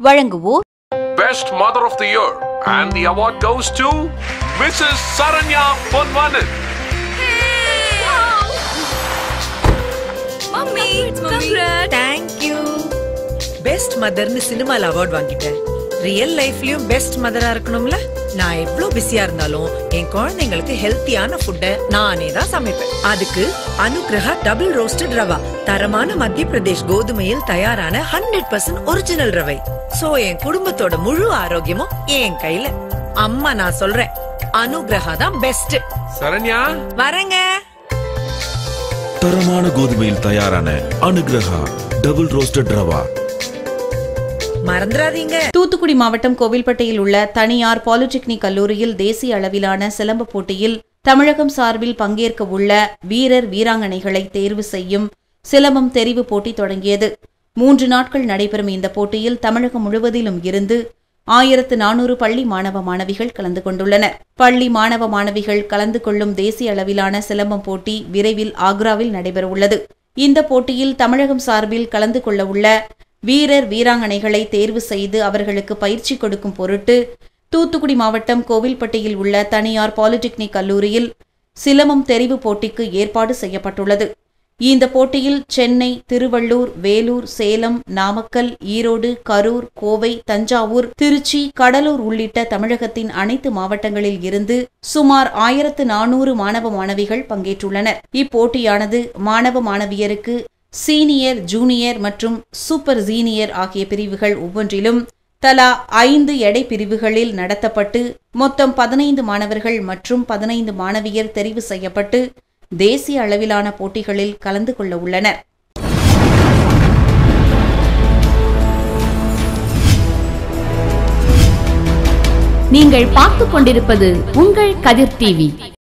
வழங்குவோர் Best Mother of the Year. And the award goes to Mrs. Saranya Ponvanan. Mummy congrats thank you best மதர்னு சினிமால award வாங்கிட்டேன் real லைஃப்லயும் best மதரா இருக்கணும்ல நான் எவ்ளோ பிஸியா இருந்தாலும் என் குழந்தைங்களுக்கு ஹெல்த்தியான ஃபுட்ட நானே தான் சமைப்பேன் அதுக்கு அனுகிரகா டபுள் ரோஸ்டட் ரவா தரமான மத்திய பிரதேஷ் கோதுமையில் தயாரான ஹண்ட்ரட் பர்சன்ட் ஒரிஜினல் ரவை சோ என் குடும்பத்தோட முழு ஆரோக்கியமும் என் கையில அம்மா நான் சொல்றேன் அனுகிரகா தான் பெஸ்ட் Saranya? வரேங்க தரமான கோதுமையில் தயாரான அனுகிரகா டபுள் ரோஸ்டட் ரவா மறந்துடாதீங்க தூத்துக்குடி மாவட்டம் கோவில்பட்டியில் உள்ள தனியார் பாலிடெக்னிக் கல்லூரியில் தேசிய அளவிலான சிலம்ப போட்டியில் தமிழகம் சார்பில் பங்கேற்க உள்ள வீரர் வீராங்கனைகளை தேர்வு செய்யும் சிலம்பம் தெரிவு போட்டி தொடங்கியது மூன்று நாட்கள் நடைபெறும் இந்த போட்டியில் தமிழகம் முழுவதிலும் இருந்து ஆயிரத்து நானூறு பள்ளி மாணவ மாணவிகள் கலந்து கொண்டுள்ளனர் பள்ளி மாணவ மாணவிகள் கலந்து கொள்ளும் தேசிய அளவிலான சிலம்பம் போட்டி விரைவில் ஆக்ராவில் நடைபெறவுள்ளது இந்த போட்டியில் தமிழகம் சார்பில் கலந்து கொள்ள உள்ள வீரர் வீராங்கனைகளை தேர்வு செய்து அவர்களுக்கு பயிற்சி கொடுக்கும் பொருட்டு தூத்துக்குடி மாவட்டம் கோவில்பட்டியில் உள்ள தனியார் பாலிடெக்னிக் கல்லூரியில் சிலம்பம் தெரிவு போட்டிக்கு ஏற்பாடு செய்யப்பட்டுள்ளது இந்த போட்டியில் சென்னை திருவள்ளூர் வேலூர் சேலம் நாமக்கல் ஈரோடு கரூர் கோவை தஞ்சாவூர் திருச்சி கடலூர் உள்ளிட்ட தமிழகத்தின் அனைத்து மாவட்டங்களில் இருந்து சுமார் ஆயிரத்து நானூறு மாணவ மாணவிகள் பங்கேற்றுள்ளனர் இப்போட்டியானது மாணவ மாணவியருக்கு சீனியர் ஜூனியர் மற்றும் சூப்பர் சீனியர் ஆகிய பிரிவுகள் ஒவ்வொன்றிலும் தலா ஐந்து எடை பிரிவுகளில் நடத்தப்பட்டு மொத்தம் பதினைந்து மாணவர்கள் மற்றும் பதினைந்து மாணவியர் தெரிவு செய்யப்பட்டு தேசிய அளவிலான போட்டிகளில் கலந்து கொள்ள உள்ளனர் நீங்கள் பார்த்துக் கொண்டிருப்பது உங்கள் கதிர் டிவி